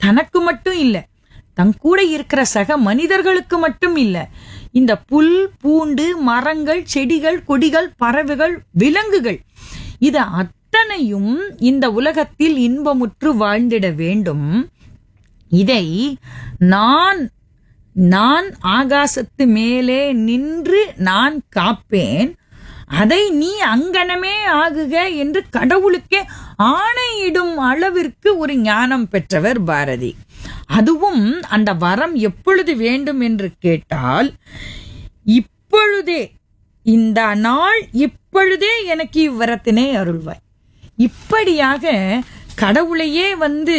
தனக்கு மட்டும் இல்ல தன் கூட இருக்கிற சக மனிதர்களுக்கு மட்டும் இல்ல இந்த புல் பூண்டு மரங்கள் செடிகள் கொடிகள் பறவைகள் விலங்குகள் இது அத்தனையும் இந்த உலகத்தில் இன்பமுற்று வாழ்ந்திட வேண்டும் இதை நான் நான் ஆகாசத்து மேலே நின்று நான் காப்பேன் அதை நீ அங்கனமே ஆகுக என்று கடவுளுக்கே ஆணையிடும் அளவிற்கு ஒரு ஞானம் பெற்றவர் பாரதி அதுவும் அந்த வரம் எப்பொழுது வேண்டும் என்று கேட்டால் இப்பொழுதே இந்த நாள் இப்பொழுதே எனக்கு இவ்வரத்தினை அருள்வாய் இப்படியாக கடவுளையே வந்து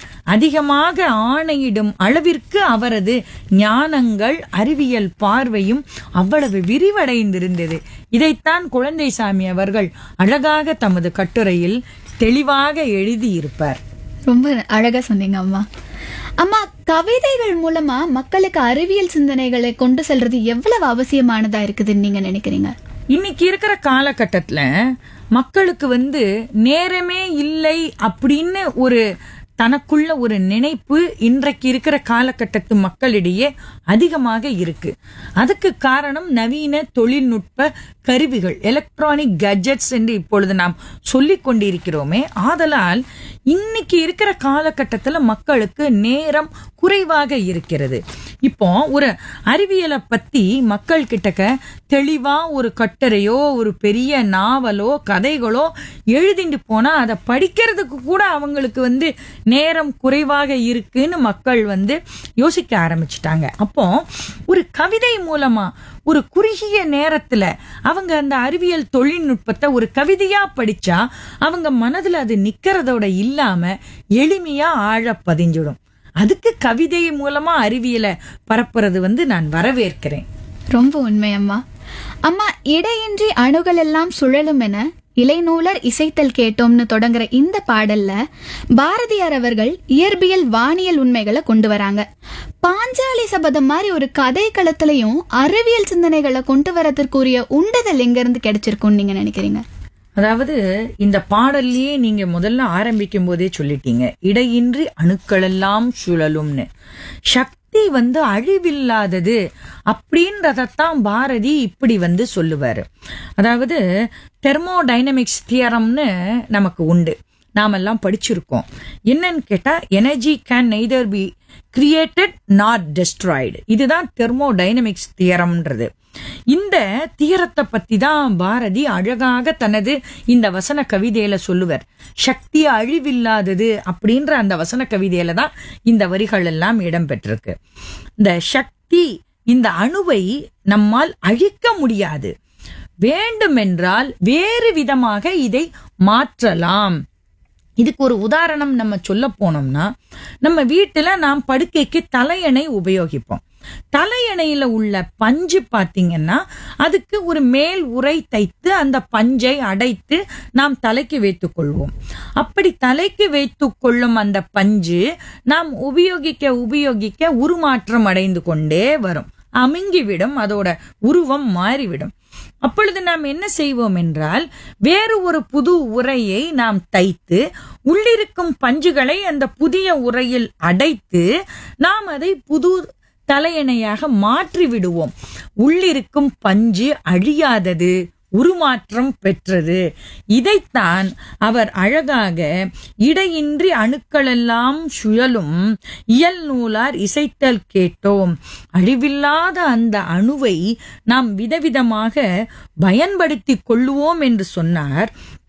அதிகமாக ஆணையிடும் அளவிற்கு அவரது ஞானங்கள் அறிவியல் பார்வையும் அவ்வளவு விரிவடைந்திருந்தது இதைத்தான் குழந்தைசாமி அவர்கள் அழகாக தமது கட்டுரையில் தெளிவாக எழுதியிருப்பார் ரொம்ப அழகா சொன்னீங்க அம்மா அம்மா கவிதைகள் மூலமா மக்களுக்கு அறிவியல் சிந்தனைகளை கொண்டு செல்றது எவ்வளவு அவசியமானதா இருக்குதுன்னு நீங்க நினைக்கிறீங்க இன்னைக்கு இருக்கிற காலகட்டத்துல மக்களுக்கு வந்து நேரமே இல்லை அப்படின்னு ஒரு தனக்குள்ள ஒரு நினைப்பு இன்றைக்கு இருக்கிற காலகட்டத்து மக்களிடையே அதிகமாக இருக்கு அதுக்கு காரணம் நவீன தொழில்நுட்ப கருவிகள் எலக்ட்ரானிக் கேஜெட்ஸ் என்று இப்பொழுது நாம் சொல்லிக் கொண்டிருக்கிறோமே ஆதலால் இன்னைக்கு இருக்கிற காலகட்டத்துல மக்களுக்கு நேரம் குறைவாக இருக்கிறது இப்போ ஒரு அறிவியலை பத்தி மக்கள் கிட்டக்க தெளிவா ஒரு கட்டுரையோ ஒரு பெரிய நாவலோ கதைகளோ எழுதிட்டு போனா அதை படிக்கிறதுக்கு கூட அவங்களுக்கு வந்து நேரம் குறைவாக இருக்குன்னு மக்கள் வந்து யோசிக்க ஆரம்பிச்சிட்டாங்க அப்போ ஒரு கவிதை மூலமா ஒரு குறுகிய நேரத்துல அவங்க அந்த அறிவியல் தொழில்நுட்பத்தை ஒரு கவிதையா படிச்சா அவங்க மனதுல அது நிக்கிறதோட இல்லாம எளிமையா ஆழ பதிஞ்சிடும் அதுக்கு கவிதை மூலமா அறிவியலை பரப்புறது வந்து நான் வரவேற்கிறேன் ரொம்ப உண்மை அம்மா அம்மா இடையின்றி அணுகள் எல்லாம் சுழலும் என இலைநூலர் இசைத்தல் கேட்டோம்னு தொடங்குற இந்த பாடல்ல பாரதியார் அவர்கள் இயற்பியல் வானியல் உண்மைகளை கொண்டு வராங்க பாஞ்சாலி சபதம் மாதிரி ஒரு கதை களத்திலையும் அறிவியல் சிந்தனைகளை கொண்டு வரதற்குரிய உண்டுதல் எங்க இருந்து கிடைச்சிருக்கும்னு நீங்க நினைக்கிறீங்க அதாவது இந்த பாடல்லையே நீங்க முதல்ல ஆரம்பிக்கும் போதே சொல்லிட்டீங்க இடையின்றி அணுக்களெல்லாம் சுழலும்னு சக்தி வந்து அழிவில்லாதது அப்படின்றதத்தான் பாரதி இப்படி வந்து சொல்லுவாரு அதாவது தெர்மோடைனமிக்ஸ் தியரம்னு நமக்கு உண்டு நாமெல்லாம் படிச்சிருக்கோம் என்னன்னு கேட்டா energy can neither be created not destroyed இதுதான் தெர்மோடைனமிக்ஸ் தியரம்ன்றது இந்த தியரத்தை பத்தி தான் பாரதி அழகாக தனது இந்த வசன கவிதையில சொல்லுவார் சக்தி அழிவில்லாதது அப்படின்ற அந்த வசன கவிதையில தான் இந்த வரிகள் எல்லாம் இடம்பெற்றிருக்கு இந்த சக்தி இந்த அணுவை நம்மால் அழிக்க முடியாது வேண்டுமென்றால் வேறு விதமாக இதை மாற்றலாம் இதுக்கு ஒரு உதாரணம் நம்ம சொல்ல போனோம்னா நம்ம வீட்டுல நாம் படுக்கைக்கு தலையணை உபயோகிப்போம் தலையணையில உள்ள பஞ்சு பாத்தீங்கன்னா அதுக்கு ஒரு மேல் உரை தைத்து அந்த பஞ்சை அடைத்து நாம் தலைக்கு வைத்துக் கொள்வோம் அப்படி தலைக்கு வைத்துக் கொள்ளும் அந்த பஞ்சு நாம் உபயோகிக்க உபயோகிக்க உருமாற்றம் அடைந்து கொண்டே வரும் அமுங்கிவிடும் அதோட உருவம் மாறிவிடும் அப்பொழுது நாம் என்ன செய்வோம் என்றால் வேறு ஒரு புது உரையை நாம் தைத்து உள்ளிருக்கும் பஞ்சுகளை அந்த புதிய உரையில் அடைத்து நாம் அதை புது தலையணையாக மாற்றி விடுவோம் உள்ளிருக்கும் பஞ்சு அழியாதது உருமாற்றம் பெற்றது இதைத்தான் அவர் அழகாக இடையின்றி அணுக்களெல்லாம் சுழலும் இயல் நூலார் இசைத்தல் கேட்டோம் அழிவில்லாத அந்த அணுவை நாம் விதவிதமாக பயன்படுத்திக் கொள்ளுவோம் என்று சொன்னார்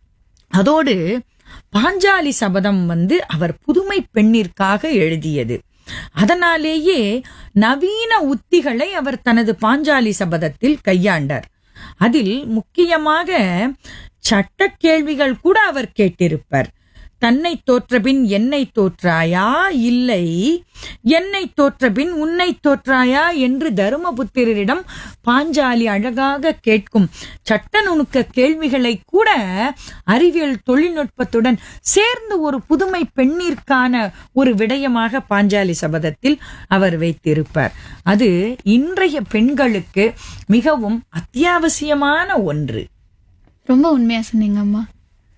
அதோடு பாஞ்சாலி சபதம் வந்து அவர் புதுமை பெண்ணிற்காக எழுதியது அதனாலேயே நவீன உத்திகளை அவர் தனது பாஞ்சாலி சபதத்தில் கையாண்டார் அதில் முக்கியமாக சட்ட கேள்விகள் கூட அவர் கேட்டிருப்பார் தன்னை தோற்றபின் என்னை தோற்றாயா இல்லை என்னை தோற்றபின் உன்னை தோற்றாயா என்று தருமபுத்திரரிடம் பாஞ்சாலி அழகாக கேட்கும் சட்ட நுணுக்க கேள்விகளை கூட அறிவியல் தொழில்நுட்பத்துடன் சேர்ந்து ஒரு புதுமை பெண்ணிற்கான ஒரு விடயமாக பாஞ்சாலி சபதத்தில் அவர் வைத்திருப்பார் அது இன்றைய பெண்களுக்கு மிகவும் அத்தியாவசியமான ஒன்று ரொம்ப உண்மையா சொன்னீங்க அம்மா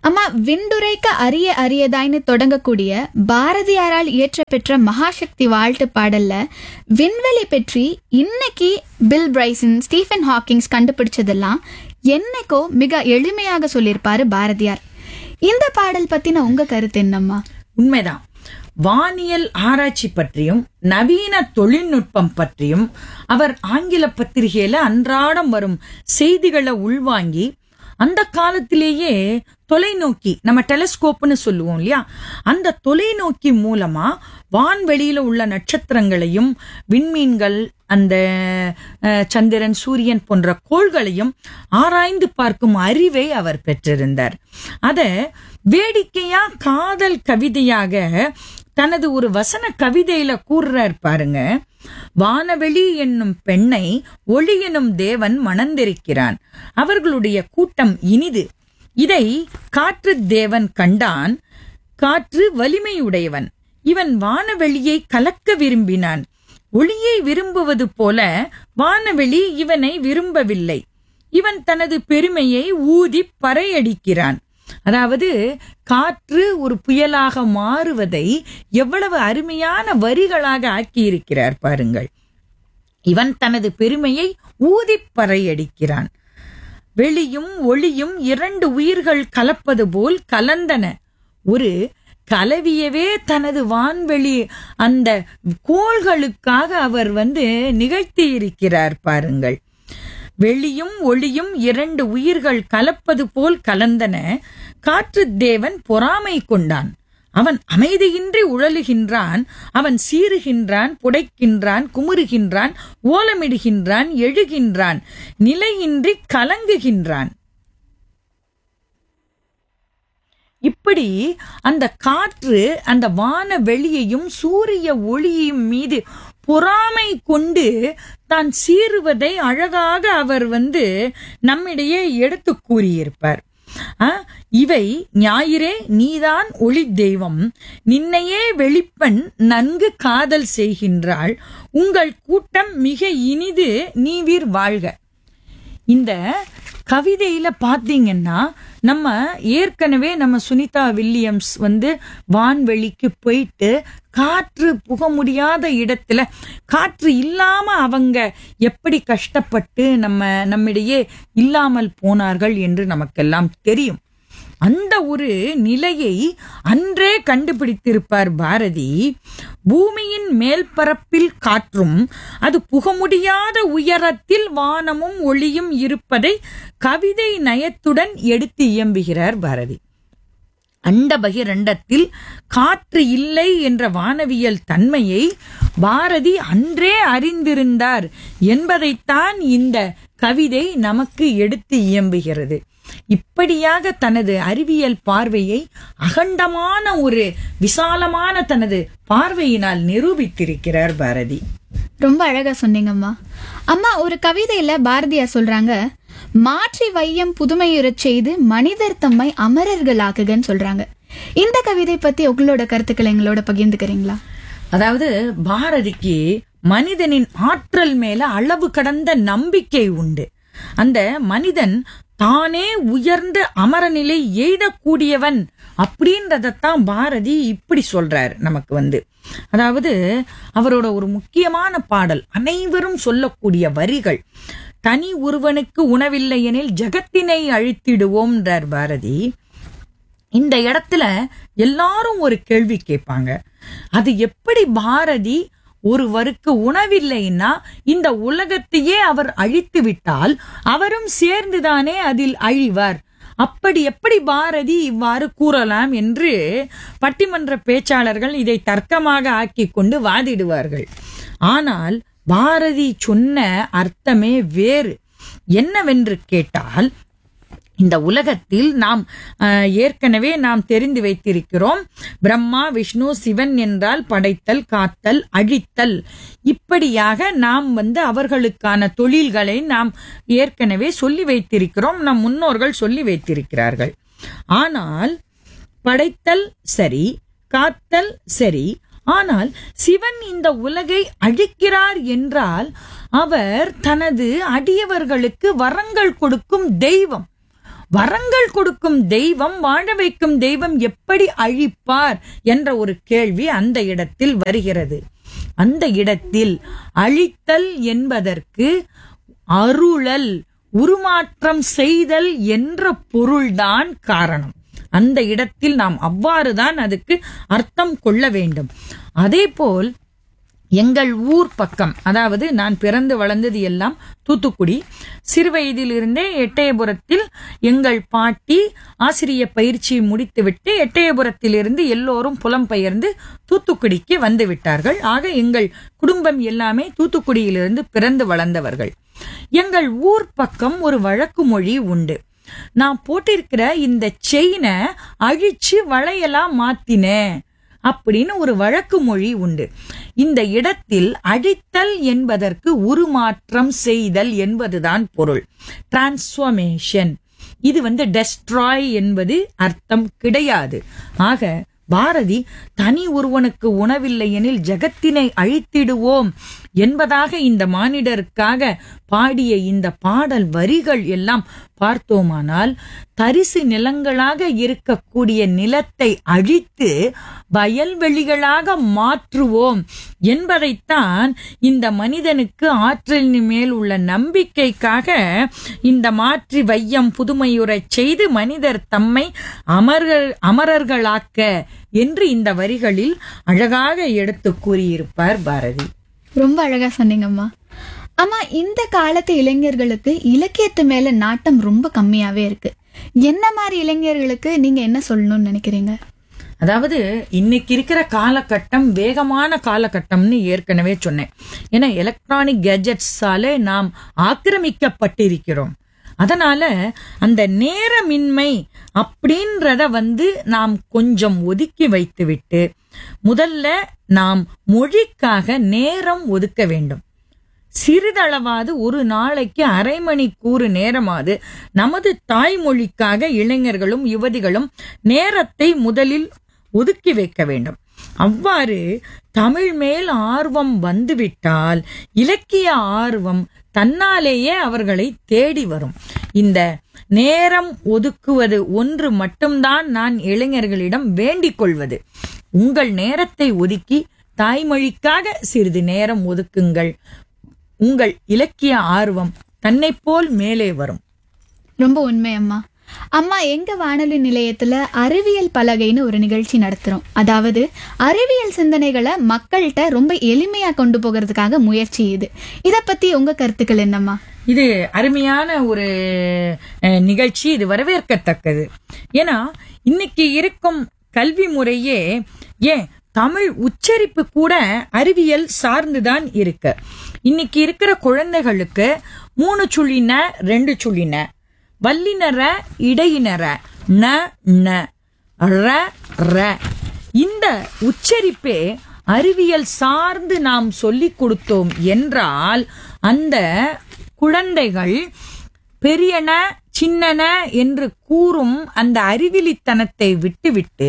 அம்மா விண்டுரைக்க அரிய அரியதாய்னு தொடங்கக்கூடிய பாரதியாரால் இயற்றப்பெற்ற மகாசக்தி வாழ்த்து பாடல்ல விண்வெளி பற்றி இன்னைக்கு பில் பிரைசன் ஸ்டீஃபன் ஹாக்கிங்ஸ் கண்டுபிடிச்சதெல்லாம் என்னைக்கோ மிக எளிமையாக சொல்லியிருப்பாரு பாரதியார் இந்த பாடல் பத்தின உங்க கருத்து என்னம்மா உண்மைதான் வானியல் ஆராய்ச்சி பற்றியும் நவீன தொழில்நுட்பம் பற்றியும் அவர் ஆங்கில பத்திரிகையில அன்றாடம் வரும் செய்திகளை உள்வாங்கி அந்த காலத்திலேயே தொலைநோக்கி நம்ம டெலஸ்கோப்னு சொல்லுவோம் இல்லையா அந்த தொலைநோக்கி மூலமா வான்வெளியில உள்ள நட்சத்திரங்களையும் விண்மீன்கள் அந்த அஹ், சந்திரன் சூரியன் போன்ற கோள்களையும் ஆராய்ந்து பார்க்கும் அறிவை அவர் பெற்றிருந்தார் அத வேடிக்கையா காதல் கவிதையாக தனது ஒரு வசன கவிதையில கூறுறார் பாருங்க வானவெளி என்னும் பெண்ணை ஒளி எனும் தேவன் மணந்திருக்கிறான் அவர்களுடைய கூட்டம் இனிது இதை காற்று தேவன் கண்டான் காற்று வலிமையுடையவன் இவன் வானவெளியை கலக்க விரும்பினான் ஒளியை விரும்புவது போல வானவெளி இவனை விரும்பவில்லை இவன் தனது பெருமையை ஊதி பறையடிக்கிறான் அதாவது காற்று ஒரு புயலாக மாறுவதை எவ்வளவு அருமையான வரிகளாக ஆக்கியிருக்கிறார் பாருங்கள் இவன் தனது பெருமையை ஊதிப் பறையடிக்கிறான் வெளியும் ஒளியும் இரண்டு உயிர்கள் கலப்பது போல் கலந்தன ஒரு கலவியவே தனது வான்வெளி அந்த கோள்களுக்காக அவர் வந்து நிகழ்த்தி இருக்கிறார் பாருங்கள் வெளியும் ஒளியும் இரண்டு உயிர்கள் கலப்பது போல் கலந்தன காற்று தேவன் பொறாமை கொண்டான் அவன் அமைதியின்றி உழலுகின்றான் அவன் சீறுகின்றான் புடைக்கின்றான் குமுறுகின்றான் ஓலமிடுகின்றான் எழுகின்றான் நிலையின்றி கலங்குகின்றான் இப்படி அந்த காற்று அந்த வான வெளியையும் சூரிய ஒளியையும் மீது பொறாமை கொண்டு தான் சீறுவதை அழகாக அவர் வந்து நம்மிடையே எடுத்து கூறியிருப்பார் ஆ, இவை ஞாயிறே நீதான் ஒளி தெய்வம் நின்னையே வெளிப்பன் நன்கு காதல் செய்கின்றாள் உங்கள் கூட்டம் மிக இனிது நீவீர் வாழ்க இந்த கவிதையில பாத்தீங்கன்னா நம்ம ஏற்கனவே நம்ம சுனிதா வில்லியம்ஸ் வந்து வான்வெளிக்கு போயிட்டு காற்று புக முடியாத இடத்துல காற்று இல்லாம அவங்க எப்படி கஷ்டப்பட்டு நம்ம நம்மிடையே இல்லாமல் போனார்கள் என்று நமக்கெல்லாம் தெரியும் அந்த ஒரு நிலையை அன்றே கண்டுபிடித்திருப்பார் பாரதி பூமியின் மேல்பரப்பில் காற்றும் அது புக முடியாத உயரத்தில் வானமும் ஒளியும் இருப்பதை கவிதை நயத்துடன் எடுத்து இயம்புகிறார் பாரதி அண்ட பகிரண்டத்தில் காற்று இல்லை என்ற வானவியல் தன்மையை பாரதி அன்றே அறிந்திருந்தார் என்பதைத்தான் இந்த கவிதை நமக்கு எடுத்து இயம்புகிறது இப்படியாக தனது அறிவியல் பார்வையை அகண்டமான ஒரு விசாலமான தனது பார்வையினால் நிரூபித்திருக்கிறார் பாரதி ரொம்ப அழகா சொன்னீங்கம்மா அம்மா ஒரு கவிதையில பாரதியார் சொல்றாங்க மாற்றி வையம் புதுமையுறச் செய்து மனிதர் தம்மை அமரர்களாக்குகன்னு சொல்றாங்க இந்த கவிதை பத்தி உங்களோட கருத்துக்களை எங்களோட பகிர்ந்துக்கிறீங்களா அதாவது பாரதிக்கு மனிதனின் ஆற்றல் மேல அளவு கடந்த நம்பிக்கை உண்டு அந்த மனிதன் தானே உயர்ந்த அமரநிலை எய்தக்கூடியவன் அப்படின்றதத்தான் பாரதி இப்படி சொல்றார் நமக்கு வந்து அதாவது அவரோட ஒரு முக்கியமான பாடல் அனைவரும் சொல்லக்கூடிய வரிகள் தனி ஒருவனுக்கு உணவில்லை எனில் ஜகத்தினை அழித்திடுவோம்ன்றார் பாரதி இந்த இடத்துல எல்லாரும் ஒரு கேள்வி கேட்பாங்க அது எப்படி பாரதி ஒருவருக்கு உணவில்லைன்னா இந்த உலகத்தையே அவர் அழித்து விட்டால் அவரும் சேர்ந்துதானே அதில் அழிவார் அப்படி எப்படி பாரதி இவ்வாறு கூறலாம் என்று பட்டிமன்ற பேச்சாளர்கள் இதை தர்க்கமாக ஆக்கிக் கொண்டு வாதிடுவார்கள் ஆனால் பாரதி சொன்ன அர்த்தமே வேறு என்னவென்று கேட்டால் இந்த உலகத்தில் நாம் அஹ், ஏற்கனவே நாம் தெரிந்து வைத்திருக்கிறோம் பிரம்மா விஷ்ணு சிவன் என்றால் படைத்தல் காத்தல் அழித்தல் இப்படியாக நாம் வந்து அவர்களுக்கான தொழில்களை நாம் ஏற்கனவே சொல்லி வைத்திருக்கிறோம் நம் முன்னோர்கள் சொல்லி வைத்திருக்கிறார்கள் ஆனால் படைத்தல் சரி காத்தல் சரி ஆனால் சிவன் இந்த உலகை அழிக்கிறார் என்றால் அவர் தனது அடியவர்களுக்கு வரங்கள் கொடுக்கும் தெய்வம் வரங்கள் கொடுக்கும் தெய்வம் வாழ வைக்கும் தெய்வம் எப்படி அழிப்பார் என்ற ஒரு கேள்வி அந்த இடத்தில் வருகிறது அந்த இடத்தில் அழித்தல் என்பதற்கு அருளல் உருமாற்றம் செய்தல் என்ற பொருள்தான் காரணம் அந்த இடத்தில் நாம் அவ்வாறுதான் அதுக்கு அர்த்தம் கொள்ள வேண்டும் அதேபோல் எங்கள் ஊர் பக்கம் அதாவது நான் பிறந்து வளர்ந்தது எல்லாம் தூத்துக்குடி சிறு வயதிலிருந்தே எட்டயபுரத்தில் எங்கள் பாட்டி ஆசிரிய பயிற்சி முடித்துவிட்டு எட்டயபுரத்திலிருந்து எல்லோரும் புலம்பெயர்ந்து தூத்துக்குடிக்கு வந்து விட்டார்கள் ஆக எங்கள் குடும்பம் எல்லாமே தூத்துக்குடியிலிருந்து பிறந்து வளர்ந்தவர்கள் எங்கள் ஊர் பக்கம் ஒரு வழக்கு மொழி உண்டு நான் போட்டிருக்கிற இந்த செயினை அழிச்சு வளையலா மாத்தினேன் அப்படின்னு ஒரு வழக்கு மொழி உண்டு இந்த இடத்தில் அழித்தல் என்பதற்கு உருமாற்றம் செய்தல் என்பதுதான் பொருள் டிரான்ஸ்ஃபர்மேஷன் இது வந்து டெஸ்ட்ராய் என்பது அர்த்தம் கிடையாது ஆக பாரதி தனி ஒருவனுக்கு உணவில்லை எனில் ஜகத்தினை அழித்திடுவோம் என்பதாக இந்த மானிடருக்காக பாடிய இந்த பாடல் வரிகள் எல்லாம் பார்த்தோமானால் தரிசு நிலங்களாக இருக்கக்கூடிய நிலத்தை அழித்து வயல்வெளிகளாக மாற்றுவோம் என்பதைத்தான் இந்த மனிதனுக்கு ஆற்றலின் மேல் உள்ள நம்பிக்கைக்காக இந்த மாற்றி வையம் புதுமையுறச் செய்து மனிதர் தம்மை அமர்கள் அமரர்களாக்க என்று இந்த வரிகளில் அழகாக எடுத்து கூறியிருப்பார் பாரதி ரொம்ப அழகா சொன்னீங்கம்மா அம்மா இந்த காலத்து இளைஞர்களுக்கு இலக்கியத்து மேல நாட்டம் ரொம்ப கம்மியாவே இருக்கு என்ன மாதிரி இளைஞர்களுக்கு நீங்க என்ன சொல்லணும்னு நினைக்கிறீங்க அதாவது இன்னைக்கு இருக்கிற காலகட்டம் வேகமான காலகட்டம்னு ஏற்கனவே சொன்னேன் ஏன்னா எலக்ட்ரானிக் கேஜெட்ஸால நாம் ஆக்கிரமிக்கப்பட்டிருக்கிறோம் அதனால அந்த நேரமின்மை அப்படின்றத வந்து நாம் கொஞ்சம் ஒதுக்கி வைத்துவிட்டு முதல்ல நாம் மொழிக்காக நேரம் ஒதுக்க வேண்டும் சிறிதளவாது ஒரு நாளைக்கு அரை மணி கூறு நேரமாவது நமது தாய்மொழிக்காக இளைஞர்களும் யுவதிகளும் நேரத்தை முதலில் ஒதுக்கி வைக்க வேண்டும் அவ்வாறு தமிழ் மேல் ஆர்வம் வந்துவிட்டால் இலக்கிய ஆர்வம் தன்னாலேயே அவர்களை தேடி வரும் இந்த நேரம் ஒதுக்குவது ஒன்று மட்டும்தான் நான் இளைஞர்களிடம் வேண்டிக் கொள்வது உங்கள் நேரத்தை ஒதுக்கி தாய்மொழிக்காக சிறிது நேரம் ஒதுக்குங்கள் உங்கள் இலக்கிய ஆர்வம் தன்னைப் போல் மேலே வரும் ரொம்ப உண்மை அம்மா அம்மா எங்க வானொலி நிலையத்துல அறிவியல் பலகைன்னு ஒரு நிகழ்ச்சி நடத்துறோம் அதாவது அறிவியல் சிந்தனைகளை மக்கள்கிட்ட ரொம்ப எளிமையா கொண்டு போகிறதுக்காக முயற்சி இது இத பத்தி உங்க கருத்துக்கள் என்னம்மா இது அருமையான ஒரு அஹ், நிகழ்ச்சி இது வரவேற்கத்தக்கது ஏன்னா இன்னைக்கு இருக்கும் கல்வி முறையே ஏன் தமிழ் உச்சரிப்பு கூட அறிவியல் சார்ந்துதான் இருக்கு இன்னைக்கு இருக்கிற குழந்தைகளுக்கு மூணு சுழின ரெண்டு சுழின வல்லினர இடையினர ந ந ர ர இந்த உச்சரிப்பே அறிவியல் சார்ந்து நாம் சொல்லிக் கொடுத்தோம் என்றால் அந்த குழந்தைகள் பெரியன சின்னன என்று கூறும் அந்த அறிவிலித்தனத்தை விட்டுவிட்டு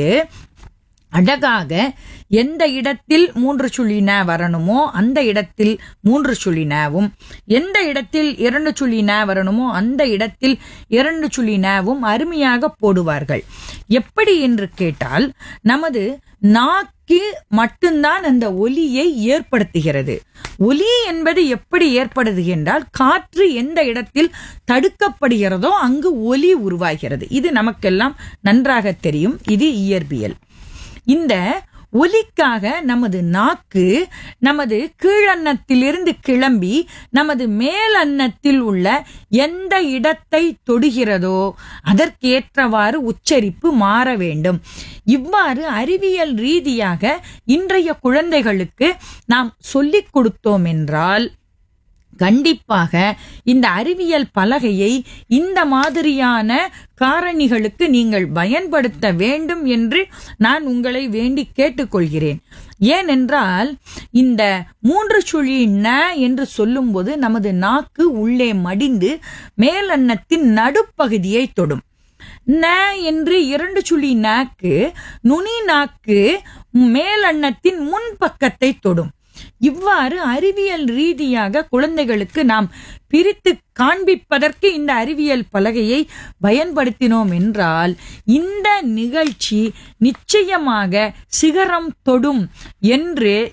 அழகாக எந்த இடத்தில் மூன்று சுழின வரணுமோ அந்த இடத்தில் மூன்று சுழினவும் எந்த இடத்தில் இரண்டு சுழின வரணுமோ அந்த இடத்தில் இரண்டு சுழினவும் அருமையாக போடுவார்கள் எப்படி என்று கேட்டால் நமது நாக்கு மட்டும்தான் அந்த ஒலியை ஏற்படுத்துகிறது ஒலி என்பது எப்படி ஏற்படுது என்றால் காற்று எந்த இடத்தில் தடுக்கப்படுகிறதோ அங்கு ஒலி உருவாகிறது இது நமக்கெல்லாம் நன்றாக தெரியும் இது இயற்பியல் இந்த ஒலிக்காக நமது நாக்கு நமது கீழன்னத்திலிருந்து கிளம்பி நமது மேலன்னத்தில் உள்ள எந்த இடத்தை தொடுகிறதோ அதற்கேற்றவாறு உச்சரிப்பு மாற வேண்டும் இவ்வாறு அறிவியல் ரீதியாக இன்றைய குழந்தைகளுக்கு நாம் சொல்லிக் கொடுத்தோம் என்றால் கண்டிப்பாக இந்த அறிவியல் பலகையை இந்த மாதிரியான காரணிகளுக்கு நீங்கள் பயன்படுத்த வேண்டும் என்று நான் உங்களை வேண்டி கேட்டுக்கொள்கிறேன் ஏனென்றால் இந்த மூன்று சுழி ந என்று சொல்லும்போது நமது நாக்கு உள்ளே மடிந்து மேலன்னத்தின் நடுப்பகுதியை தொடும் ந என்று இரண்டு சுழி நாக்கு நுனி நாக்கு மேலன்னத்தின் முன்பக்கத்தை தொடும் இவ்வாறு அறிவியல் ரீதியாக குழந்தைகளுக்கு நாம் பிரித்து காண்பிப்பதற்கு இந்த அறிவியல் பலகையை பயன்படுத்தினோம் என்றால் இந்த நிகழ்ச்சி நிச்சயமாக சிகரம் தொடும் என்று